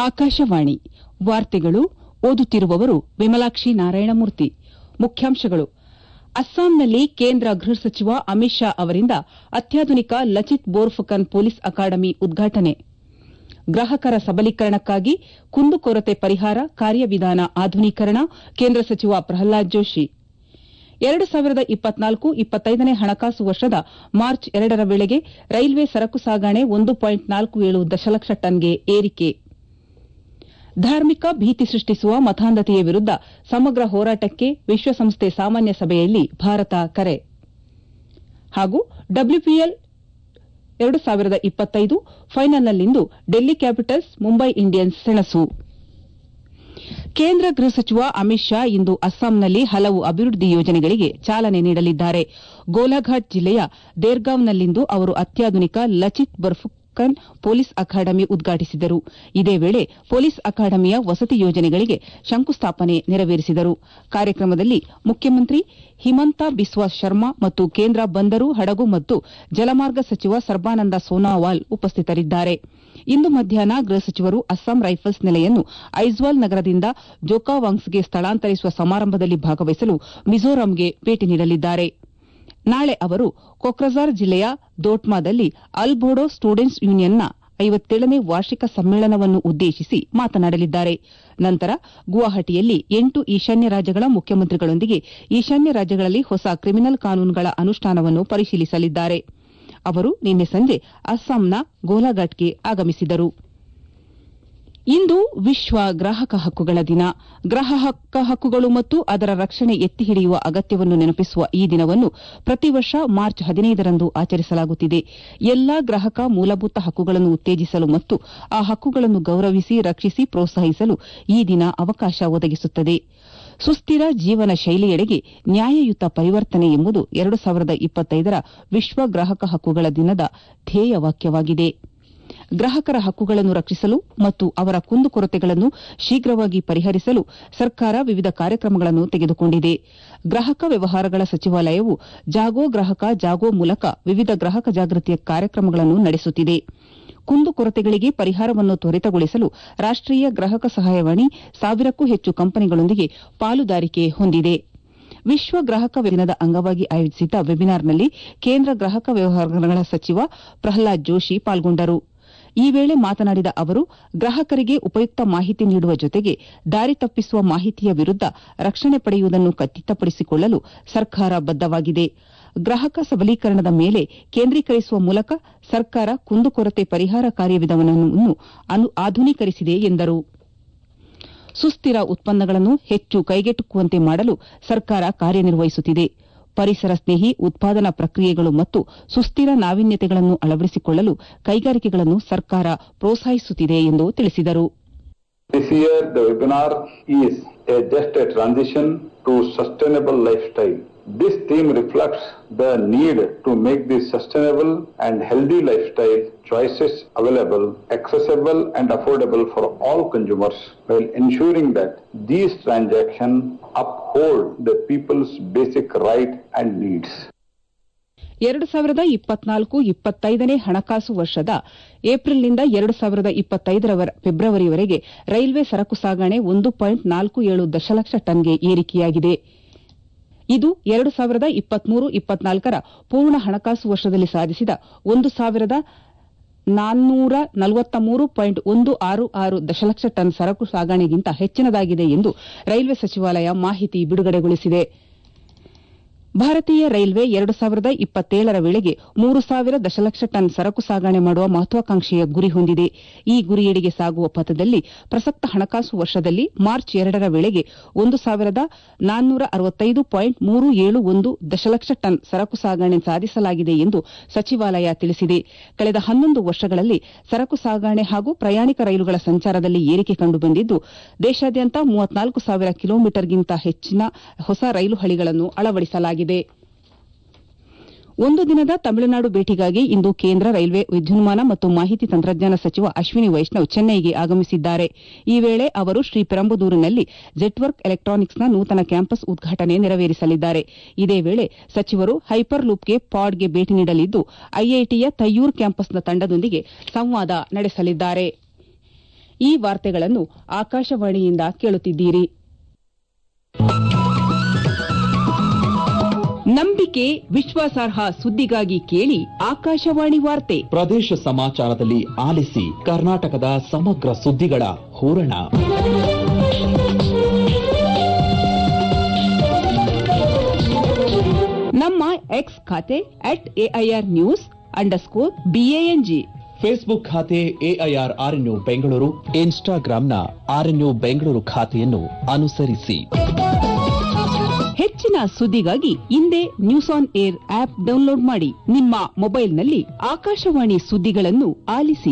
ಆಕಾಶವಾಣಿ ವಾರ್ತೆಗಳು ಓದುತ್ತಿರುವವರು ವಿಮಲಾಕ್ಷಿ ನಾರಾಯಣಮೂರ್ತಿ ಮುಖ್ಯಾಂಶಗಳು ಅಸ್ಸಾಂನಲ್ಲಿ ಕೇಂದ್ರ ಗೃಹ ಸಚಿವ ಅಮಿತ್ ಶಾ ಅವರಿಂದ ಅತ್ಯಾಧುನಿಕ ಲಚಿತ್ ಬೋರ್ಫುಕನ್ ಪೊಲೀಸ್ ಅಕಾಡೆಮಿ ಉದ್ಘಾಟನೆ ಗ್ರಾಹಕರ ಸಬಲೀಕರಣಕ್ಕಾಗಿ ಕುಂದುಕೊರತೆ ಪರಿಹಾರ ಕಾರ್ಯವಿಧಾನ ಆಧುನೀಕರಣ ಕೇಂದ್ರ ಸಚಿವ ಪ್ರಹ್ಲಾದ್ ಜೋಶಿ ಎರಡು ಸಾವಿರದ ಇಪ್ಪತ್ನಾಲ್ಕು ಇಪ್ಪತ್ತೈದನೇ ಹಣಕಾಸು ವರ್ಷದ ಮಾರ್ಚ್ ಎರಡರ ವೇಳೆಗೆ ರೈಲ್ವೆ ಸರಕು ಸಾಗಣೆ ಒಂದು ಪಾಯಿಂಟ್ ನಾಲ್ಕು ಏಳು ದಶಲಕ್ಷ ಟನ್ಗೆ ಏರಿಕೆ ಧಾರ್ಮಿಕ ಭೀತಿ ಸೃಷ್ಟಿಸುವ ಮತಾಂಧತೆಯ ವಿರುದ್ದ ಸಮಗ್ರ ಹೋರಾಟಕ್ಕೆ ವಿಶ್ವಸಂಸ್ಥೆ ಸಾಮಾನ್ಯ ಸಭೆಯಲ್ಲಿ ಭಾರತ ಕರೆ ಹಾಗೂ ಡಬ್ಲ್ಯೂಪಿಎಲ್ ಎರಡು ಸಾವಿರದ ಇಪ್ಪತ್ತೈದು ಫೈನಲ್ನಲ್ಲಿಂದು ಡೆಲ್ಲಿ ಕ್ಯಾಪಿಟಲ್ಸ್ ಮುಂಬೈ ಇಂಡಿಯನ್ಸ್ ಸೆಣಸು ಕೇಂದ್ರ ಗೃಹ ಸಚಿವ ಅಮಿತ್ ಶಾ ಇಂದು ಅಸ್ಸಾಂನಲ್ಲಿ ಹಲವು ಅಭಿವೃದ್ದಿ ಯೋಜನೆಗಳಿಗೆ ಚಾಲನೆ ನೀಡಲಿದ್ದಾರೆ ಗೋಲಾಘಾಟ್ ಜಿಲ್ಲೆಯ ದೇರ್ಗಾಂವ್ನಲ್ಲಿಂದು ಅವರು ಅತ್ಯಾಧುನಿಕ ಲಚಿತ್ ಬರ್ಫುಕನ್ ಪೊಲೀಸ್ ಅಕಾಡೆಮಿ ಉದ್ಘಾಟಿಸಿದರು ಇದೇ ವೇಳೆ ಪೊಲೀಸ್ ಅಕಾಡೆಮಿಯ ವಸತಿ ಯೋಜನೆಗಳಿಗೆ ಶಂಕುಸ್ಥಾಪನೆ ನೆರವೇರಿಸಿದರು ಕಾರ್ಯಕ್ರಮದಲ್ಲಿ ಮುಖ್ಯಮಂತ್ರಿ ಹಿಮಂತ ಬಿಸ್ವಾ ಶರ್ಮಾ ಮತ್ತು ಕೇಂದ್ರ ಬಂದರು ಹಡಗು ಮತ್ತು ಜಲಮಾರ್ಗ ಸಚಿವ ಸರ್ಬಾನಂದ ಸೋನಾವಾಲ್ ಉಪಸ್ಥಿತರಿದ್ದಾರೆ ಇಂದು ಮಧ್ಯಾಹ್ನ ಗೃಹ ಸಚಿವರು ಅಸ್ಸಾಂ ರೈಫಲ್ಸ್ ನೆಲೆಯನ್ನು ಐಜ್ವಾಲ್ ನಗರದಿಂದ ಜೋಕಾವಾಂಗ್ಸ್ಗೆ ಸ್ಥಳಾಂತರಿಸುವ ಸಮಾರಂಭದಲ್ಲಿ ಭಾಗವಹಿಸಲು ಮಿಜೋರಾಂಗೆ ಭೇಟಿ ನೀಡಲಿದ್ದಾರೆ ನಾಳೆ ಅವರು ಕೊಕ್ರಜಾರ್ ಜಿಲ್ಲೆಯ ದೋಟ್ಮಾದಲ್ಲಿ ಅಲ್ ಬೋಡೋ ಸ್ಟೂಡೆಂಟ್ಸ್ ಯೂನಿಯನ್ನ ಐವತ್ತೇಳನೇ ವಾರ್ಷಿಕ ಸಮ್ಮೇಳನವನ್ನು ಉದ್ದೇಶಿಸಿ ಮಾತನಾಡಲಿದ್ದಾರೆ ನಂತರ ಗುವಾಹಟಿಯಲ್ಲಿ ಎಂಟು ಈಶಾನ್ಯ ರಾಜ್ಯಗಳ ಮುಖ್ಯಮಂತ್ರಿಗಳೊಂದಿಗೆ ಈಶಾನ್ಯ ರಾಜ್ಯಗಳಲ್ಲಿ ಹೊಸ ಕ್ರಿಮಿನಲ್ ಕಾನೂನುಗಳ ಅನುಷ್ಠಾನವನ್ನು ಪರಿಶೀಲಿಸಲಿದ್ದಾರೆ ಅವರು ನಿನ್ನೆ ಸಂಜೆ ಅಸ್ಸಾಂನ ಗೋಲಾಘಾಟ್ಗೆ ಆಗಮಿಸಿದರು ಇಂದು ವಿಶ್ವ ಗ್ರಾಹಕ ಹಕ್ಕುಗಳ ದಿನ ಗ್ರಾಹಕ ಹಕ್ಕುಗಳು ಮತ್ತು ಅದರ ರಕ್ಷಣೆ ಎತ್ತಿ ಹಿಡಿಯುವ ಅಗತ್ಯವನ್ನು ನೆನಪಿಸುವ ಈ ದಿನವನ್ನು ಪ್ರತಿ ವರ್ಷ ಮಾರ್ಚ್ ಹದಿನೈದರಂದು ಆಚರಿಸಲಾಗುತ್ತಿದೆ ಎಲ್ಲಾ ಗ್ರಾಹಕ ಮೂಲಭೂತ ಹಕ್ಕುಗಳನ್ನು ಉತ್ತೇಜಿಸಲು ಮತ್ತು ಆ ಹಕ್ಕುಗಳನ್ನು ಗೌರವಿಸಿ ರಕ್ಷಿಸಿ ಪ್ರೋತ್ಸಾಹಿಸಲು ಈ ದಿನ ಅವಕಾಶ ಒದಗಿಸುತ್ತದೆ ಸುಸ್ಥಿರ ಜೀವನ ಶೈಲಿಯೆಡೆಗೆ ನ್ಯಾಯಯುತ ಪರಿವರ್ತನೆ ಎಂಬುದು ಎರಡು ಸಾವಿರದ ಇಪ್ಪತ್ತೈದರ ವಿಶ್ವ ಗ್ರಾಹಕ ಹಕ್ಕುಗಳ ದಿನದ ಧ್ಯೇಯವಾಕ್ಯವಾಗಿದೆ ಗ್ರಾಹಕರ ಹಕ್ಕುಗಳನ್ನು ರಕ್ಷಿಸಲು ಮತ್ತು ಅವರ ಕುಂದುಕೊರತೆಗಳನ್ನು ಶೀಘ್ರವಾಗಿ ಪರಿಹರಿಸಲು ಸರ್ಕಾರ ವಿವಿಧ ಕಾರ್ಯಕ್ರಮಗಳನ್ನು ತೆಗೆದುಕೊಂಡಿದೆ ಗ್ರಾಹಕ ವ್ಯವಹಾರಗಳ ಸಚಿವಾಲಯವು ಜಾಗೋ ಗ್ರಾಹಕ ಜಾಗೋ ಮೂಲಕ ವಿವಿಧ ಗ್ರಾಹಕ ಜಾಗೃತಿಯ ಕಾರ್ಯಕ್ರಮಗಳನ್ನು ನಡೆಸುತ್ತಿದೆ ಕುಂದುಕೊರತೆಗಳಿಗೆ ಪರಿಹಾರವನ್ನು ತ್ವರಿತಗೊಳಿಸಲು ರಾಷ್ಟೀಯ ಗ್ರಾಹಕ ಸಹಾಯವಾಣಿ ಸಾವಿರಕ್ಕೂ ಹೆಚ್ಚು ಕಂಪನಿಗಳೊಂದಿಗೆ ಪಾಲುದಾರಿಕೆ ಹೊಂದಿದೆ ವಿಶ್ವ ಗ್ರಾಹಕ ದಿನದ ಅಂಗವಾಗಿ ಆಯೋಜಿಸಿದ್ದ ವೆಬಿನಾರ್ನಲ್ಲಿ ಕೇಂದ್ರ ಗ್ರಾಹಕ ವ್ಯವಹಾರಗಳ ಸಚಿವ ಪ್ರಹ್ಲಾದ್ ಜೋಶಿ ಪಾಲ್ಗೊಂಡರು ಈ ವೇಳೆ ಮಾತನಾಡಿದ ಅವರು ಗ್ರಾಹಕರಿಗೆ ಉಪಯುಕ್ತ ಮಾಹಿತಿ ನೀಡುವ ಜೊತೆಗೆ ದಾರಿ ತಪ್ಪಿಸುವ ಮಾಹಿತಿಯ ವಿರುದ್ದ ರಕ್ಷಣೆ ಪಡೆಯುವುದನ್ನು ಖಚಿತಪಡಿಸಿಕೊಳ್ಳಲು ಸರ್ಕಾರ ಬದ್ದವಾಗಿದೆ ಗ್ರಾಹಕ ಸಬಲೀಕರಣದ ಮೇಲೆ ಕೇಂದ್ರೀಕರಿಸುವ ಮೂಲಕ ಸರ್ಕಾರ ಕುಂದುಕೊರತೆ ಪರಿಹಾರ ಕಾರ್ಯವಿಧಾನವನ್ನು ಆಧುನೀಕರಿಸಿದೆ ಎಂದರು ಸುಸ್ಥಿರ ಉತ್ಪನ್ನಗಳನ್ನು ಹೆಚ್ಚು ಕೈಗೆಟುಕುವಂತೆ ಮಾಡಲು ಸರ್ಕಾರ ಕಾರ್ಯನಿರ್ವಹಿಸುತ್ತಿದೆ ಪರಿಸರ ಸ್ನೇಹಿ ಉತ್ಪಾದನಾ ಪ್ರಕ್ರಿಯೆಗಳು ಮತ್ತು ಸುಸ್ಥಿರ ನಾವೀನ್ಯತೆಗಳನ್ನು ಅಳವಡಿಸಿಕೊಳ್ಳಲು ಕೈಗಾರಿಕೆಗಳನ್ನು ಸರ್ಕಾರ ಪ್ರೋತ್ಸಾಹಿಸುತ್ತಿದೆ ಎಂದು ತಿಳಿಸಿದರು This year, the webinar is a, just a transition to sustainable lifestyle. This theme reflects the need to make these sustainable and healthy lifestyle choices available, accessible and affordable for all consumers while ensuring that these transactions uphold the people's basic right and needs. ಎರಡು ಸಾವಿರದ ಇಪ್ಪತ್ನಾಲ್ಕು ಇಪ್ಪತ್ತೈದನೇ ಹಣಕಾಸು ವರ್ಷದ ಏಪ್ರಿಲ್ನಿಂದ ಎರಡು ಸಾವಿರದ ಇಪ್ಪತ್ತೈದರ ಫೆಬ್ರವರಿವರೆಗೆ railway ಸರಕು ಸಾಗಣೆ ಒಂದು ಪಾಯಿಂಟ್ ನಾಲ್ಕು ಏಳು ದಶಲಕ್ಷ ಟನ್ಗೆ ಏರಿಕೆಯಾಗಿದೆ ಇದು ಎರಡು ಸಾವಿರದ ಇಪ್ಪತ್ಮೂರು ಇಪ್ಪತ್ನಾಲ್ಕರ ಪೂರ್ಣ ಹಣಕಾಸು ವರ್ಷದಲ್ಲಿ ಸಾಧಿಸಿದ ಒಂದು ಸಾವಿರದ ನಾನ್ನೂರ ನಲವತ್ತ ಮೂರು ಪಾಯಿಂಟ್ ಒಂದು ಆರು ಆರು ದಶಲಕ್ಷ ಟನ್ ಸರಕು ಸಾಗಣೆಗಿಂತ ಹೆಚ್ಚಿನದಾಗಿದೆ ಎಂದು ರೈಲ್ವೆ ಸಚಿವಾಲಯ ಮಾಹಿತಿ ಬಿಡುಗಡೆಗೊಳಿಸಿದೆ ಭಾರತೀಯ ರೈಲ್ವೆ ಎರಡು ಸಾವಿರದ ಇಪ್ಪತ್ತೇಳರ ವೇಳೆಗೆ ಮೂರು ಸಾವಿರ ದಶಲಕ್ಷ ಟನ್ ಸರಕು ಸಾಗಣೆ ಮಾಡುವ ಮಹತ್ವಾಕಾಂಕ್ಷೆಯ ಗುರಿ ಹೊಂದಿದೆ ಈ ಗುರಿಯೆಡೆಗೆ ಸಾಗುವ ಪಥದಲ್ಲಿ ಪ್ರಸಕ್ತ ಹಣಕಾಸು ವರ್ಷದಲ್ಲಿ ಮಾರ್ಚ್ ಎರಡರ ವೇಳೆಗೆ ಒಂದು ಸಾವಿರದ ನಾನ್ನೂರ ಅರವತ್ತೈದು ಪಾಯಿಂಟ್ ಮೂರು ಏಳು ಒಂದು ದಶಲಕ್ಷ ಟನ್ ಸರಕು ಸಾಗಣೆ ಸಾಧಿಸಲಾಗಿದೆ ಎಂದು ಸಚಿವಾಲಯ ತಿಳಿಸಿದೆ ಕಳೆದ ಹನ್ನೊಂದು ವರ್ಷಗಳಲ್ಲಿ ಸರಕು ಸಾಗಣೆ ಹಾಗೂ ಪ್ರಯಾಣಿಕ ರೈಲುಗಳ ಸಂಚಾರದಲ್ಲಿ ಏರಿಕೆ ಕಂಡುಬಂದಿದ್ದು ದೇಶಾದ್ಯಂತ ಮೂವತ್ನಾಲ್ಕು ಸಾವಿರ ಕಿಲೋಮೀಟರ್ಗಿಂತ ಹೆಚ್ಚಿನ ಹೊಸ ರೈಲು ಹಳಿಗಳನ್ನು ಅಳವಡಿಸಲಾಗಿದೆ ಒಂದು ದಿನದ ತಮಿಳುನಾಡು ಭೇಟಿಗಾಗಿ ಇಂದು ಕೇಂದ್ರ ರೈಲ್ವೆ ವಿದ್ಯುನ್ಮಾನ ಮತ್ತು ಮಾಹಿತಿ ತಂತ್ರಜ್ಞಾನ ಸಚಿವ ಅಶ್ವಿನಿ ವೈಷ್ಣವ್ ಚೆನ್ನೈಗೆ ಆಗಮಿಸಿದ್ದಾರೆ ಈ ವೇಳೆ ಅವರು ಶ್ರೀಪೆರಂಬದೂರಿನಲ್ಲಿ ಜೆಟ್ವರ್ಕ್ ಎಲೆಕ್ಟಾನಿಕ್ಸ್ನ ನೂತನ ಕ್ಯಾಂಪಸ್ ಉದ್ಘಾಟನೆ ನೆರವೇರಿಸಲಿದ್ದಾರೆ ಇದೇ ವೇಳೆ ಸಚಿವರು ಹೈಪರ್ ಲೂಪ್ಗೆ ಪಾಡ್ಗೆ ಭೇಟಿ ನೀಡಲಿದ್ದು ಐಐಟಿಯ ತಯ್ಯೂರ್ ಕ್ಯಾಂಪಸ್ನ ತಂಡದೊಂದಿಗೆ ಸಂವಾದ ನಡೆಸಲಿದ್ದಾರೆ ಈ ವಾರ್ತೆಗಳನ್ನು ಆಕಾಶವಾಣಿಯಿಂದ ಕೇಳುತ್ತಿದ್ದೀರಿ ನಂಬಿಕೆ ವಿಶ್ವಾಸಾರ್ಹ ಸುದ್ದಿಗಾಗಿ ಕೇಳಿ ಆಕಾಶವಾಣಿ ವಾರ್ತೆ ಪ್ರದೇಶ ಸಮಾಚಾರದಲ್ಲಿ ಆಲಿಸಿ ಕರ್ನಾಟಕದ ಸಮಗ್ರ ಸುದ್ದಿಗಳ ಹೂರಣ ನಮ್ಮ ಎಕ್ಸ್ ಖಾತೆ at AIR news underscore BANG Facebook ಖಾತೆ ಎಐಆರ್ ಆರ್ಎನ್ಯು ಬೆಂಗಳೂರು ಇನ್ಸ್ಟಾಗ್ರಾಂನ ಆರ್ಎನ್ಯು ಬೆಂಗಳೂರು ಖಾತೆಯನ್ನು ಅನುಸರಿಸಿ ಹೆಚ್ಚಿನ ಸುದ್ದಿಗಾಗಿ ಹಿಂದೆ news on air app download ಮಾಡಿ ನಿಮ್ಮ ಮೊಬೈಲ್ನಲ್ಲಿ ಆಕಾಶವಾಣಿ ಸುದ್ದಿಗಳನ್ನು ಆಲಿಸಿ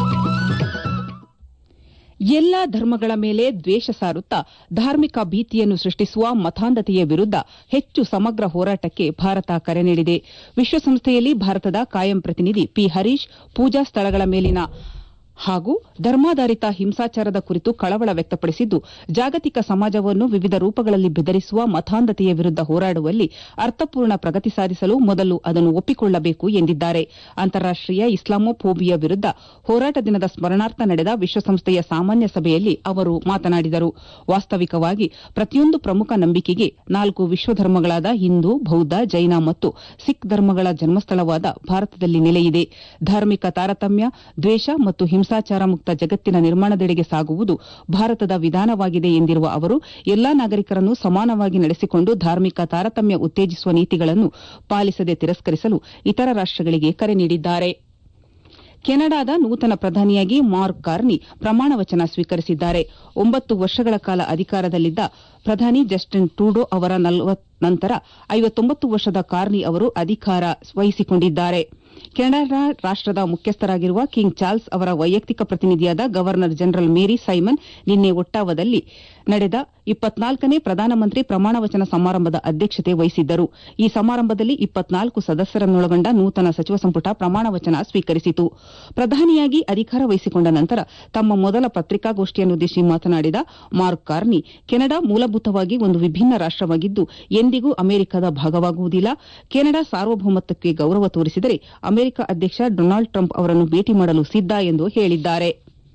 ಎಲ್ಲಾ ಧರ್ಮಗಳ ಮೇಲೆ ದ್ವೇಷ ಸಾರುತ್ತಾ ಧಾರ್ಮಿಕ ಭೀತಿಯನ್ನು ಸೃಷ್ಟಿಸುವ ಮತಾಂಧತೆಯ ವಿರುದ್ಧ ಹೆಚ್ಚು ಸಮಗ್ರ ಹೋರಾಟಕ್ಕೆ ಭಾರತ ಕರೆ ನೀಡಿದೆ ವಿಶ್ವಸಂಸ್ಥೆಯಲ್ಲಿ ಭಾರತದ ಕಾಯಂ ಪ್ರತಿನಿಧಿ ಪಿ ಹರೀಶ್ ಪೂಜಾ ಸ್ಥಳಗಳ ಮೇಲಿನ ಹಾಗೂ ಧರ್ಮಾಧಾರಿತ ಹಿಂಸಾಚಾರದ ಕುರಿತು ಕಳವಳ ವ್ಯಕ್ತಪಡಿಸಿದ್ದು ಜಾಗತಿಕ ಸಮಾಜವನ್ನು ವಿವಿಧ ರೂಪಗಳಲ್ಲಿ ಬೆದರಿಸುವ ಮತಾಂಧತೆಯ ವಿರುದ್ಧ ಹೋರಾಡುವಲ್ಲಿ ಅರ್ಥಪೂರ್ಣ ಪ್ರಗತಿ ಸಾಧಿಸಲು ಮೊದಲು ಅದನ್ನು ಒಪ್ಪಿಕೊಳ್ಳಬೇಕು ಎಂದಿದ್ದಾರೆ ಅಂತಾರಾಷ್ಟೀಯ ಇಸ್ಲಾಮೋಫೋಬಿಯಾ ವಿರುದ್ಧ ಹೋರಾಟ ದಿನದ ಸ್ಮರಣಾರ್ಥ ನಡೆದ ವಿಶ್ವಸಂಸ್ಥೆಯ ಸಾಮಾನ್ಯ ಸಭೆಯಲ್ಲಿ ಅವರು ಮಾತನಾಡಿದರು ವಾಸ್ತವಿಕವಾಗಿ ಪ್ರತಿಯೊಂದು ಪ್ರಮುಖ ನಂಬಿಕೆಗೆ ನಾಲ್ಕು ವಿಶ್ವಧರ್ಮಗಳಾದ ಹಿಂದೂ ಬೌದ್ಧ ಜೈನ ಮತ್ತು ಸಿಖ್ ಧರ್ಮಗಳ ಜನ್ಮಸ್ಥಳವಾದ ಭಾರತದಲ್ಲಿ ನೆಲೆಯಿದೆ ಧಾರ್ಮಿಕ ತಾರತಮ್ಯ ದ್ವೇಷ ಮತ್ತು ಹಿಂಸಾಚಾರ ಮುಕ್ತ ಜಗತ್ತಿನ ನಿರ್ಮಾಣದೆಡೆಗೆ ಸಾಗುವುದು ಭಾರತದ ವಿಧಾನವಾಗಿದೆ ಎಂದಿರುವ ಅವರು ಎಲ್ಲಾ ನಾಗರಿಕರನ್ನು ಸಮಾನವಾಗಿ ನಡೆಸಿಕೊಂಡು ಧಾರ್ಮಿಕ ತಾರತಮ್ಯ ಉತ್ತೇಜಿಸುವ ನೀತಿಗಳನ್ನು ಪಾಲಿಸದೆ ತಿರಸ್ಕರಿಸಲು ಇತರ ರಾಷ್ಟಗಳಿಗೆ ಕರೆ ನೀಡಿದ್ದಾರೆ ಕೆನಡಾದ ನೂತನ ಪ್ರಧಾನಿಯಾಗಿ ಮಾರ್ಕ್ ಕಾರ್ನಿ ಪ್ರಮಾಣ ವಚನ ಸ್ವೀಕರಿಸಿದ್ದಾರೆ ಒಂಬತ್ತು ವರ್ಷಗಳ ಕಾಲ ಅಧಿಕಾರದಲ್ಲಿದ್ದ ಪ್ರಧಾನಿ ಜಸ್ಟಿನ್ ಟ್ರೂಡೋ ಅವರ ನಂತರ ಐವತ್ತೊಂಬತ್ತು ವರ್ಷದ ಕಾರ್ನಿ ಅವರು ಅಧಿಕಾರ ವಹಿಸಿಕೊಂಡಿದ್ದಾರೆ ಕೆನಡಾ ರಾಷ್ಟದ ಮುಖ್ಯಸ್ಥರಾಗಿರುವ ಕಿಂಗ್ ಚಾರ್ಲ್ಸ್ ಅವರ ವೈಯಕ್ತಿಕ ಪ್ರತಿನಿಧಿಯಾದ ಗವರ್ನರ್ ಜನರಲ್ ಮೇರಿ ಸೈಮನ್ ನಿನ್ನೆ ಒಟ್ಟಾವದಲ್ಲಿ ನಡೆದ ಇಪ್ಪತ್ನಾಲ್ಕನೇ ಪ್ರಧಾನಮಂತ್ರಿ ಪ್ರಮಾಣ ವಚನ ಸಮಾರಂಭದ ಅಧ್ಯಕ್ಷತೆ ವಹಿಸಿದ್ದರು ಈ ಸಮಾರಂಭದಲ್ಲಿ ಇಪ್ಪತ್ನಾಲ್ಕು ಸದಸ್ಯರನ್ನೊಳಗೊಂಡ ನೂತನ ಸಚಿವ ಸಂಪುಟ ಪ್ರಮಾಣ ವಚನ ಸ್ವೀಕರಿಸಿತು ಪ್ರಧಾನಿಯಾಗಿ ಅಧಿಕಾರ ವಹಿಸಿಕೊಂಡ ನಂತರ ತಮ್ಮ ಮೊದಲ ಪತ್ರಿಕಾಗೋಷ್ಠಿಯನ್ನುದ್ದೇಶಿಸಿ ಮಾತನಾಡಿದ ಮಾರ್ಕ್ ಕಾರ್ನಿ ಕೆನಡಾ ಮೂಲಭೂತವಾಗಿ ಒಂದು ವಿಭಿನ್ನ ರಾಷ್ಟವಾಗಿದ್ದು ಎಂದಿಗೂ ಅಮೆರಿಕದ ಭಾಗವಾಗುವುದಿಲ್ಲ ಕೆನಡಾ ಸಾರ್ವಭೌಮತ್ವಕ್ಕೆ ಗೌರವ ತೋರಿಸಿದರೆ ಅಮೆರಿಕ ಅಧ್ಯಕ್ಷ ಡೊನಾಲ್ಡ್ ಟ್ರಂಪ್ ಅವರನ್ನು ಭೇಟಿ ಮಾಡಲು ಸಿದ್ದ ಎಂದು ಹೇಳಿದ್ದಾರೆ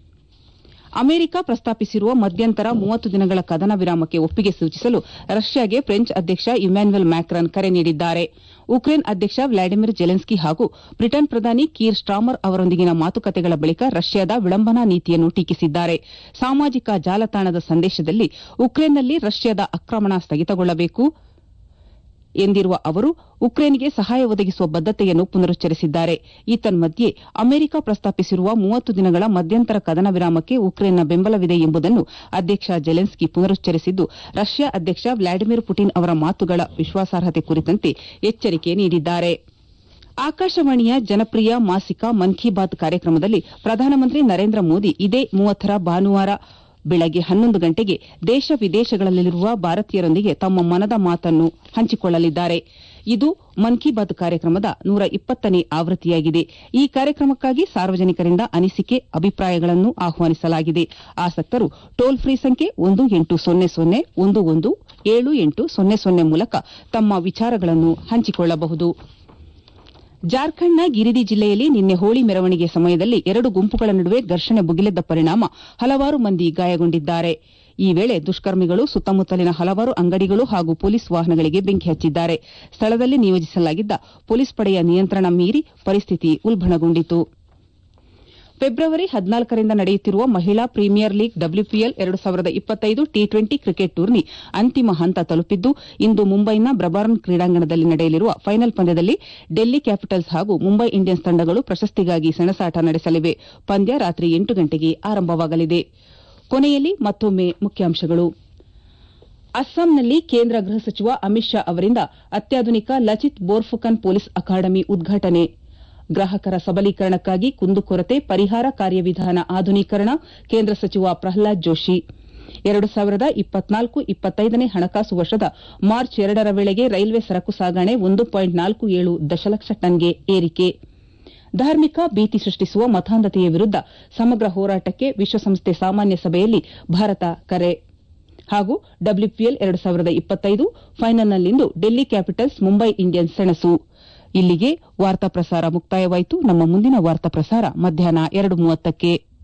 ಅಮೆರಿಕ ಪ್ರಸ್ತಾಪಿಸಿರುವ ಮಧ್ಯಂತರ ಮೂವತ್ತು ದಿನಗಳ ಕದನ ವಿರಾಮಕ್ಕೆ ಒಪ್ಪಿಗೆ ಸೂಚಿಸಲು ರಷ್ಯಾಗೆ ಫ್ರೆಂಚ್ ಅಧ್ಯಕ್ಷ ಇಮ್ಯಾನ್ಯುಯಲ್ ಮ್ಯಾಕ್ರಾನ್ ಕರೆ ನೀಡಿದ್ದಾರೆ ಉಕ್ರೇನ್ ಅಧ್ಯಕ್ಷ ವ್ಲಾಡಿಮಿರ್ ಜೆಲೆನ್ಸ್ಕಿ ಹಾಗೂ ಬ್ರಿಟನ್ ಪ್ರಧಾನಿ ಕೀರ್ ಸ್ಟಾಮರ್ ಅವರೊಂದಿಗಿನ ಮಾತುಕತೆಗಳ ಬಳಿಕ ರಷ್ಯಾದ ವಿಳಂಬನಾ ನೀತಿಯನ್ನು ಟೀಕಿಸಿದ್ದಾರೆ ಸಾಮಾಜಿಕ ಜಾಲತಾಣದ ಸಂದೇಶದಲ್ಲಿ ಉಕ್ರೇನ್ನಲ್ಲಿ ರಷ್ಯಾದ ಆಕ್ರಮಣ ಸ್ಥಗಿತಗೊಳ್ಳಬೇಕು ಎಂದಿರುವ ಅವರು ಉಕ್ರೇನ್ಗೆ ಸಹಾಯ ಒದಗಿಸುವ ಬದ್ದತೆಯನ್ನು ಪುನರುಚ್ಚರಿಸಿದ್ದಾರೆ ಈತನ್ಮಧ್ಯೆ ಅಮೆರಿಕ ಪ್ರಸ್ತಾಪಿಸಿರುವ ಮೂವತ್ತು ದಿನಗಳ ಮಧ್ಯಂತರ ಕದನ ವಿರಾಮಕ್ಕೆ ಉಕ್ರೇನ್ನ ಬೆಂಬಲವಿದೆ ಎಂಬುದನ್ನು ಅಧ್ಯಕ್ಷ ಜೆಲೆನ್ಸ್ಕಿ ಪುನರುಚ್ಚರಿಸಿದ್ದು ರಷ್ಯಾ ಅಧ್ಯಕ್ಷ ವ್ಲಾಡಿಮಿರ್ ಪುಟಿನ್ ಅವರ ಮಾತುಗಳ ವಿಶ್ವಾಸಾರ್ಹತೆ ಕುರಿತಂತೆ ಎಚ್ಚರಿಕೆ ನೀಡಿದ್ದಾರೆ ಆಕಾಶವಾಣಿಯ ಜನಪ್ರಿಯ ಮಾಸಿಕ ಮನ್ ಕಿ ಬಾತ್ ಕಾರ್ಯಕ್ರಮದಲ್ಲಿ ಪ್ರಧಾನಮಂತ್ರಿ ನರೇಂದ್ರ ಮೋದಿ ಇದೇ ಮೂವತ್ತರ ಭಾನುವಾರ ಬೆಳಗ್ಗೆ ಹನ್ನೊಂದು ಗಂಟೆಗೆ ದೇಶ ವಿದೇಶಗಳಲ್ಲಿರುವ ಭಾರತೀಯರೊಂದಿಗೆ ತಮ್ಮ ಮನದ ಮಾತನ್ನು ಹಂಚಿಕೊಳ್ಳಲಿದ್ದಾರೆ ಇದು ಮನ್ ಕಿ ಬಾತ್ ಕಾರ್ಯಕ್ರಮದ ನೂರ ಇಪ್ಪತ್ತನೇ ಆವೃತ್ತಿಯಾಗಿದೆ ಈ ಕಾರ್ಯಕ್ರಮಕ್ಕಾಗಿ ಸಾರ್ವಜನಿಕರಿಂದ ಅನಿಸಿಕೆ ಅಭಿಪ್ರಾಯಗಳನ್ನು ಆಹ್ವಾನಿಸಲಾಗಿದೆ ಆಸಕ್ತರು ಟೋಲ್ ಫ್ರೀ ಸಂಖ್ಯೆ ಒಂದು ಎಂಟು ಸೊನ್ನೆ ಸೊನ್ನೆ ಒಂದು ಒಂದು ಏಳು ಎಂಟು ಸೊನ್ನೆ ಸೊನ್ನೆ ಮೂಲಕ ತಮ್ಮ ವಿಚಾರಗಳನ್ನು ಹಂಚಿಕೊಳ್ಳಬಹುದು ಜಾರ್ಖಂಡ್ನ ಗಿರಿದಿ ಜಿಲ್ಲೆಯಲ್ಲಿ ನಿನ್ನೆ ಹೋಳಿ ಮೆರವಣಿಗೆ ಸಮಯದಲ್ಲಿ ಎರಡು ಗುಂಪುಗಳ ನಡುವೆ ಘರ್ಷಣೆ ಭುಗಿಲೆದ್ದ ಪರಿಣಾಮ ಹಲವಾರು ಮಂದಿ ಗಾಯಗೊಂಡಿದ್ದಾರೆ ಈ ವೇಳೆ ದುಷ್ಕರ್ಮಿಗಳು ಸುತ್ತಮುತ್ತಲಿನ ಹಲವಾರು ಅಂಗಡಿಗಳು ಹಾಗೂ ಪೊಲೀಸ್ ವಾಹನಗಳಿಗೆ ಬೆಂಕಿ ಹಚ್ಚಿದ್ದಾರೆ ಸ್ಥಳದಲ್ಲಿ ನಿಯೋಜಿಸಲಾಗಿದ್ದ ಪೊಲೀಸ್ ಪಡೆಯ ನಿಯಂತ್ರಣ ಮೀರಿ ಪರಿಸ್ಥಿತಿ ಉಲ್ಬಣಗೊಂಡಿತು ಫೆಬ್ರವರಿ ಹದಿನಾಲ್ಕರಿಂದ ನಡೆಯುತ್ತಿರುವ ಮಹಿಳಾ ಪ್ರೀಮಿಯರ್ ಲೀಗ್ ಡಬ್ಲ್ಯೂಪಿಎಲ್ ಎರಡು ಸಾವಿರದ ಇಪ್ಪತ್ತೈದು ಟಿ ಟ್ವೆಂಟಿ ಕ್ರಿಕೆಟ್ ಟೂರ್ನಿ ಅಂತಿಮ ಹಂತ ತಲುಪಿದ್ದು ಇಂದು ಮುಂಬೈನ ಬ್ರಬಾರ್ನ್ ಕ್ರೀಡಾಂಗಣದಲ್ಲಿ ನಡೆಯಲಿರುವ ಫೈನಲ್ ಪಂದ್ಯದಲ್ಲಿ ಡೆಲ್ಲಿ ಕ್ಯಾಪಿಟಲ್ಸ್ ಹಾಗೂ ಮುಂಬೈ ಇಂಡಿಯನ್ಸ್ ತಂಡಗಳು ಪ್ರಶಸ್ತಿಗಾಗಿ ಸೆಣಸಾಟ ನಡೆಸಲಿವೆ ಪಂದ್ಯ ರಾತ್ರಿ ಎಂಟು ಗಂಟೆಗೆ ಆರಂಭವಾಗಲಿದೆ ಕೊನೆಯಲ್ಲಿ ಮತ್ತೊಮ್ಮೆ ಮುಖ್ಯಾಂಶಗಳು ಅಸ್ಸಾಂನಲ್ಲಿ ಕೇಂದ್ರ ಗೃಹ ಸಚಿವ ಅಮಿತ್ ಶಾ ಅವರಿಂದ ಅತ್ಯಾಧುನಿಕ ಲಚಿತ್ ಬೋರ್ಫುಕನ್ ಪೊಲೀಸ್ ಅಕಾಡೆಮಿ ಉದ್ಘಾಟನೆ ಗ್ರಾಹಕರ ಸಬಲೀಕರಣಕ್ಕಾಗಿ ಕುಂದುಕೊರತೆ ಪರಿಹಾರ ಕಾರ್ಯವಿಧಾನ ಆಧುನೀಕರಣ ಕೇಂದ್ರ ಸಚಿವ ಪ್ರಹ್ಲಾದ್ ಜೋಶಿ ಎರಡು ಸಾವಿರದ ಇಪ್ಪತ್ನಾಲ್ಕು ಇಪ್ಪತ್ತೈದನೇ ಹಣಕಾಸು ವರ್ಷದ ಮಾರ್ಚ್ ಎರಡರ ವೇಳೆಗೆ ರೈಲ್ವೆ ಸರಕು ಸಾಗಣೆ ಒಂದು ಪಾಯಿಂಟ್ ನಾಲ್ಕು ಏಳು ದಶಲಕ್ಷ ಟನ್ಗೆ ಏರಿಕೆ ಧಾರ್ಮಿಕ ಭೀತಿ ಸೃಷ್ಟಿಸುವ ಮತಾಂಧತೆಯ ವಿರುದ್ದ ಸಮಗ್ರ ಹೋರಾಟಕ್ಕೆ ವಿಶ್ವಸಂಸ್ಥೆ ಸಾಮಾನ್ಯ ಸಭೆಯಲ್ಲಿ ಭಾರತ ಕರೆ ಹಾಗೂ ಡಬ್ಲ್ಯೂಪಿಎಲ್ ಎರಡು ಸಾವಿರದ ಇಪ್ಪತ್ತೈದು ಫೈನಲ್ನಲ್ಲಿಂದು ಡೆಲ್ಲಿ ಕ್ಯಾಪಿಟಲ್ಸ್ ಮುಂಬೈ ಇಂಡಿಯನ್ಸ್ ಸೆಣಸು ಇಲ್ಲಿಗೆ ವಾರ್ತಾ ಪ್ರಸಾರ ಮುಕ್ತಾಯವಾಯಿತು ನಮ್ಮ ಮುಂದಿನ ವಾರ್ತಾ ಪ್ರಸಾರ ಮಧ್ಯಾಹ್ನ ಎರಡು ಮೂವತ್ತಕ್ಕೆ